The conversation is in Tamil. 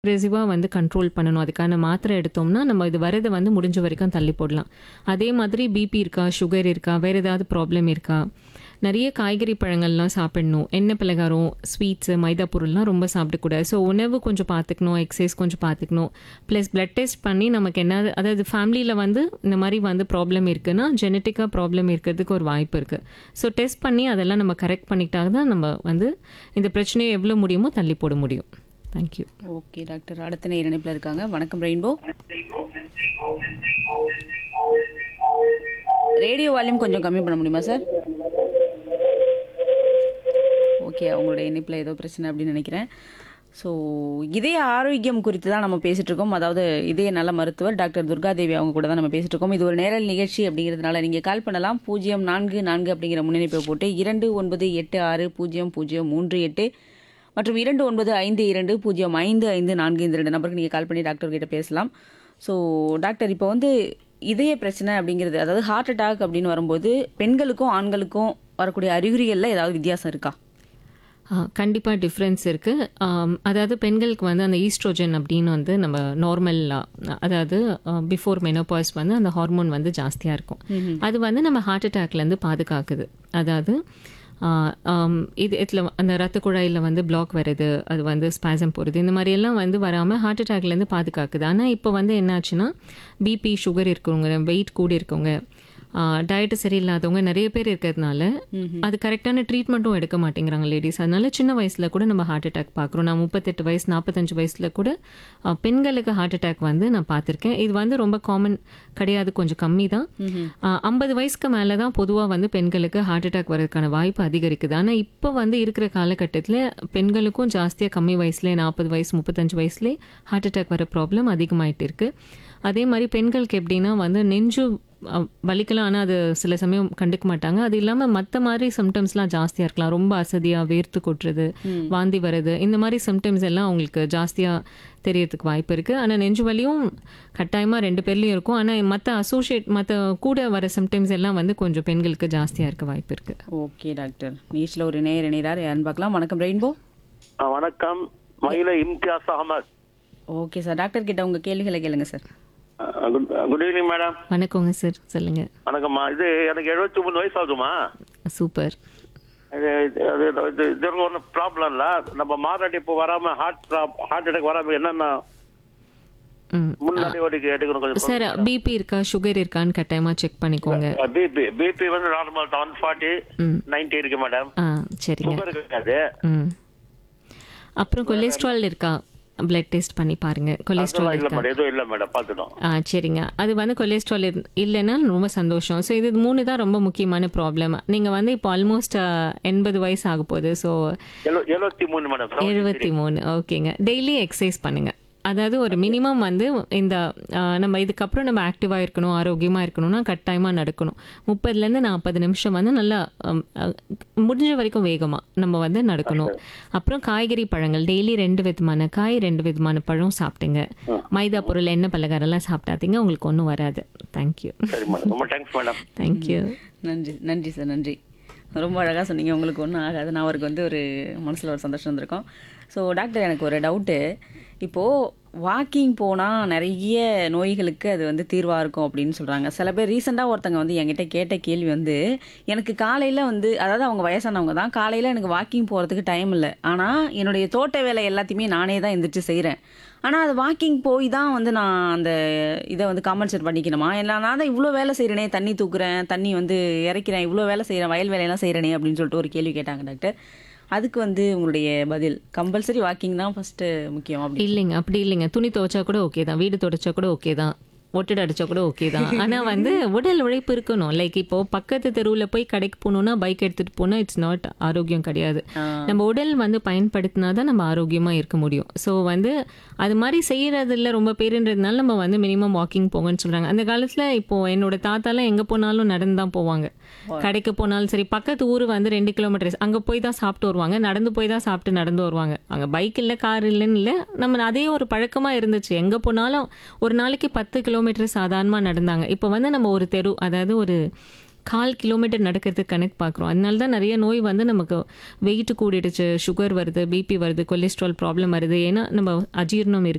அக்ரெசிவாக வந்து கண்ட்ரோல் பண்ணணும் அதுக்கான மாத்திரை எடுத்தோம்னா நம்ம இது வரதை வந்து முடிஞ்ச வரைக்கும் தள்ளி போடலாம் அதே மாதிரி பிபி இருக்கா சுகர் இருக்கா வேறு ஏதாவது ப்ராப்ளம் இருக்கா நிறைய காய்கறி பழங்கள்லாம் சாப்பிடணும் எண்ணெய் பலகாரம் ஸ்வீட்ஸு மைதா பொருள்லாம் ரொம்ப சாப்பிடக்கூடாது ஸோ உணவு கொஞ்சம் பார்த்துக்கணும் எக்ஸசைஸ் கொஞ்சம் பார்த்துக்கணும் ப்ளஸ் பிளட் டெஸ்ட் பண்ணி நமக்கு என்ன அதாவது ஃபேமிலியில் வந்து இந்த மாதிரி வந்து ப்ராப்ளம் இருக்குன்னா ஜெனட்டிக்காக ப்ராப்ளம் இருக்கிறதுக்கு ஒரு வாய்ப்பு இருக்குது ஸோ டெஸ்ட் பண்ணி அதெல்லாம் நம்ம கரெக்ட் பண்ணிக்கிட்டாக தான் நம்ம வந்து இந்த பிரச்சனையை எவ்வளோ முடியுமோ தள்ளி போட முடியும் தேங்க்யூ ஓகே டாக்டர் அடுத்த நேர் இணைப்பில் இருக்காங்க வணக்கம் ரெயின்போ ரேடியோ வால்யூம் கொஞ்சம் கம்மி பண்ண முடியுமா சார் ஓகே அவங்களுடைய இணைப்பில் ஏதோ பிரச்சனை அப்படின்னு நினைக்கிறேன் ஸோ இதய ஆரோக்கியம் குறித்து தான் நம்ம பேசிட்டு இருக்கோம் அதாவது இதய நல மருத்துவர் டாக்டர் துர்காதேவி அவங்க கூட தான் நம்ம பேசிட்டு இருக்கோம் இது ஒரு நேரல் நிகழ்ச்சி அப்படிங்கிறதுனால நீங்கள் கால் பண்ணலாம் பூஜ்ஜியம் நான்கு நான்கு அப்படிங்கிற முன்னணிப்பை போட்டு இரண்டு ஒன்பது எட்டு ஆறு பூஜ்ஜியம் பூஜ்ஜியம் மூன்று எட்டு மற்றும் இரண்டு ஒன்பது ஐந்து இரண்டு பூஜ்ஜியம் ஐந்து ஐந்து நான்கு இந்த ரெண்டு நம்பருக்கு நீங்கள் கால் பண்ணி டாக்டர் கிட்ட பேசலாம் ஸோ டாக்டர் இப்போ வந்து இதய பிரச்சனை அப்படிங்கிறது அதாவது ஹார்ட் அட்டாக் அப்படின்னு வரும்போது பெண்களுக்கும் ஆண்களுக்கும் வரக்கூடிய அறிகுறிகளில் ஏதாவது வித்தியாசம் இருக்கா கண்டிப்பாக டிஃப்ரென்ஸ் இருக்குது அதாவது பெண்களுக்கு வந்து அந்த ஈஸ்ட்ரோஜன் அப்படின்னு வந்து நம்ம நார்மல் அதாவது பிஃபோர் மெனோபாய்ஸ் வந்து அந்த ஹார்மோன் வந்து ஜாஸ்தியாக இருக்கும் அது வந்து நம்ம ஹார்ட் அட்டாக்லேருந்து பாதுகாக்குது அதாவது ஆஹ் ஆம், இது இதில் அந்த ரத்த குழாயில் வந்து பிளாக் வருது அது வந்து ஸ்பாசம் போகிறது இந்த மாதிரி எல்லாம் வந்து வராமல் ஹார்ட் அட்டாக்லேருந்து பாதுகாக்குது ஆனால் இப்போ வந்து என்னாச்சுன்னா பிபி சுகர் இருக்கவங்க வெயிட் கூடி இருக்கவங்க டயட்டு சரியில்லாதவங்க நிறைய பேர் இருக்கிறதுனால அது கரெக்டான ட்ரீட்மெண்ட்டும் எடுக்க மாட்டேங்கிறாங்க லேடிஸ் அதனால சின்ன வயசில் கூட நம்ம ஹார்ட் அட்டாக் பார்க்குறோம் நான் முப்பத்தெட்டு வயசு நாற்பத்தஞ்சு வயசில் கூட ஆஹ், பெண்களுக்கு ஹார்ட் அட்டாக் வந்து நான் பார்த்துருக்கேன் இது வந்து ரொம்ப காமன் கிடையாது கொஞ்சம் கம்மி தான் ஐம்பது வயசுக்கு மேலே தான் பொதுவாக வந்து பெண்களுக்கு ஹார்ட் அட்டாக் வரதுக்கான வாய்ப்பு அதிகரிக்குது ஆனால் இப்போ வந்து இருக்கிற காலகட்டத்தில் பெண்களுக்கும் ஜாஸ்தியாக கம்மி வயசுலேயே நாற்பது வயசு முப்பத்தஞ்சு வயசுலேயே ஹார்ட் அட்டாக் வர ப்ராப்ளம் அதிகமாயிட்டு இருக்கு அதே மாதிரி பெண்களுக்கு எப்படின்னா வந்து நெஞ்சு அஹ், வலிக்கலாம் ஆனால் அது சில சமயம் கண்டுக்க மாட்டாங்க அது இல்லாமல் மற்ற மாதிரி சிம்டம்ஸ்லாம் ஜாஸ்தியாக இருக்கலாம் ரொம்ப அசதியாக வேர்த்து கொட்டுறது வாந்தி வர்றது இந்த மாதிரி சிம்டம்ஸ் எல்லாம் அவங்களுக்கு ஜாஸ்தியாக தெரியறதுக்கு வாய்ப்பு இருக்குது ஆனால் நெஞ்சு வலியும் கட்டாயமாக ரெண்டு பேர்லேயும் இருக்கும் ஆனால் மற்ற அசோசியேட் மற்ற கூட வர சிம்டம்ஸ் எல்லாம் வந்து கொஞ்சம் பெண்களுக்கு ஜாஸ்தியாக இருக்க வாய்ப்பு இருக்குது ஓகே டாக்டர் நீச்சில் ஒரு நேர் இணைகிறார் யாருன்னு பார்க்கலாம் வணக்கம் ரெயின்போ ஆ, வணக்கம் மயில Imtiaz Ahmed okay sir doctor கிட்ட உங்கள் கேள்விகளை கேளுங்க சார் ஆ, குட் குட் ஈவினிங் மேடம் வணக்கங்க சார் சொல்லுங்கள் வணக்கம்மா இது எனக்கு எழுபத்தி மூணு வயசு ஆகுதுமா சூப்பர் இது இது- அது இது இது ஒன்றும் ப்ராப்ளம் இல்லை நம்ம மாரடைப்பு இப்போ வராம ஹார்ட் ஹார்ட் அட்டாக் வராம என்னென்ன ம் முன்னாடி ஓடிக்கு எடுக்கணும் கொஞ்சம் சார் பிபி இருக்கா சுகர் இருக்கான்னு கட்டாயமாக செக் பண்ணிக்கோங்க பிபி பிபி வந்து நார்மல் ஒன் ஃபார்ட்டி ம். நைன்டி இருக்கு மேடம் ஆ சரிங்க சுகர் இருக்காது ம் அப்புறம் கொலஸ்ட்ரால் இருக்கா பிளட் டெஸ்ட் பண்ணி பாருங்க கொலஸ்ட்ரால் அதெல்லாம் இல்லை இருக்கா மேடம் எதுவும் இல்லை மேடம் பார்த்துட்டோம் ஆ சரிங்க அது வந்து கொலஸ்ட்ரால் இல்லைன்னா ரொம்ப சந்தோஷம் ஸோ இது மூணு தான் ரொம்ப முக்கியமான ப்ராப்ளம் நீங்கள் வந்து இப்போ ஆல்மோஸ்ட் எண்பது வயசு ஆக போகுது ஸோ எழு எழுபத்தி மூணு மேடம் எழுபத்தி மூணு ஓகேங்க டெய்லி எக்ஸசைஸ் பண்ணுங்க அதாவது ஒரு மினிமம் வந்து இந்த ஆ, நம்ம இதுக்கப்புறம் நம்ம ஆக்டிவாக இருக்கணும் ஆரோக்கியமாக இருக்கணும்னா கட்டாயமாக நடக்கணும் முப்பதுலேருந்து நாற்பது நிமிஷம் வந்து நல்லா அம், அ, முடிஞ்ச வரைக்கும் வேகமாக நம்ம வந்து நடக்கணும் அப்புறம் காய்கறி பழங்கள் டெய்லி ரெண்டு விதமான காய் ரெண்டு விதமான பழம் சாப்பிட்டுங்க மைதா பொருள் எண்ணெய் பலகாரம்லாம் சாப்பிட்டாதீங்க உங்களுக்கு ஒன்றும் வராது தேங்க்யூ சரி மேடம் ரொம்ப தேங்க்ஸ் மேடம் தேங்க்யூ நன்றி நன்றி சார் நன்றி ரொம்ப அழகாக சொன்னீங்க உங்களுக்கு ஒன்றும் ஆகாது நான் அவருக்கு வந்து ஒரு மனசில் ஒரு சந்தோஷம் வந்திருக்கோம் ஸோ டாக்டர் எனக்கு ஒரு டவுட்டு இப்போது வாக்கிங் போனால் நிறைய நோய்களுக்கு அது வந்து தீர்வாக இருக்கும் அப்படின்னு சொல்கிறாங்க சில பேர் ரீசெண்டாக ஒருத்தங்க வந்து என்கிட்ட கேட்ட கேள்வி வந்து எனக்கு காலையில் வந்து அதாவது அவங்க வயசானவங்க தான் காலையில் எனக்கு வாக்கிங் போகிறதுக்கு டைம் இல்லை ஆனால் என்னுடைய தோட்ட வேலை எல்லாத்தையுமே நானே தான் எந்திரிச்சு செய்கிறேன் ஆனால் அது வாக்கிங் போய் தான் வந்து நான் அந்த இதை வந்து காம்பன்சேட் பண்ணிக்கணுமா இல்லை நான் தான் இவ்வளோ வேலை செய்கிறேனே தண்ணி தூக்குறேன் தண்ணி வந்து இறைக்கிறேன் இவ்வளோ வேலை செய்கிறேன் வயல் வேலையெல்லாம் செய்கிறேனே அப்படின்னு சொல்லிட்டு ஒரு கேள்வி கேட்டாங்க டாக்டர் அதுக்கு வந்து உங்களுடைய பதில் கம்பல்சரி வாக்கிங் தான் ஃபஸ்ட்டு முக்கியம் அப்படி இல்லைங்க அப்படி இல்லைங்க துணி துவைச்சா கூட ஓகே தான் வீடு துடைச்சா கூட ஓகே தான் ஒட்டடை அடிச்சா கூட ஓகே தான் ஆனால் வந்து உடல் உழைப்பு இருக்கணும் லைக் இப்போ பக்கத்து தெருவில் போய் கடைக்கு போகணுன்னா பைக் எடுத்துகிட்டு போனால் இட்ஸ் நாட் ஆரோக்கியம் கிடையாது நம்ம உடல் வந்து பயன்படுத்தினா தான் நம்ம ஆரோக்கியமாக இருக்க முடியும் ஸோ வந்து அது மாதிரி செய்யறதில்ல ரொம்ப பேருன்றதுனால நம்ம வந்து மினிமம் வாக்கிங் போங்கன்னு சொல்கிறாங்க அந்த காலத்தில் இப்போ என்னோட தாத்தாலாம் எங்கே போனாலும் நடந்து தான் போவாங்க கடைக்கு போனாலும் சரி பக்கத்து ஊர் வந்து ரெண்டு கிலோமீட்டர்ஸ் அங்கே போய் தான் சாப்பிட்டு வருவாங்க நடந்து போய் தான் சாப்பிட்டு நடந்து வருவாங்க அங்கே பைக் இல்லை கார் இல்லைன்னு இல்லை நம்ம அதே ஒரு பழக்கமாக இருந்துச்சு எங்கே போனாலும் ஒரு நாளைக்கு பத்து கிலோமீட்டர் சாதாரணமாக நடந்தாங்க இப்போ வந்து நம்ம ஒரு தெரு அதாவது ஒரு கால் கிலோமீட்டர் நடக்கிறதுக்கு கணக்கு பார்க்குறோம் அதனால தான் நிறைய நோய் வந்து நமக்கு வெயிட் கூடிடுச்சு சுகர் வருது பிபி வருது கொலஸ்ட்ரால் ப்ராப்ளம் வருது ஏன்னா நம்ம அஜீரணம் இருக்கு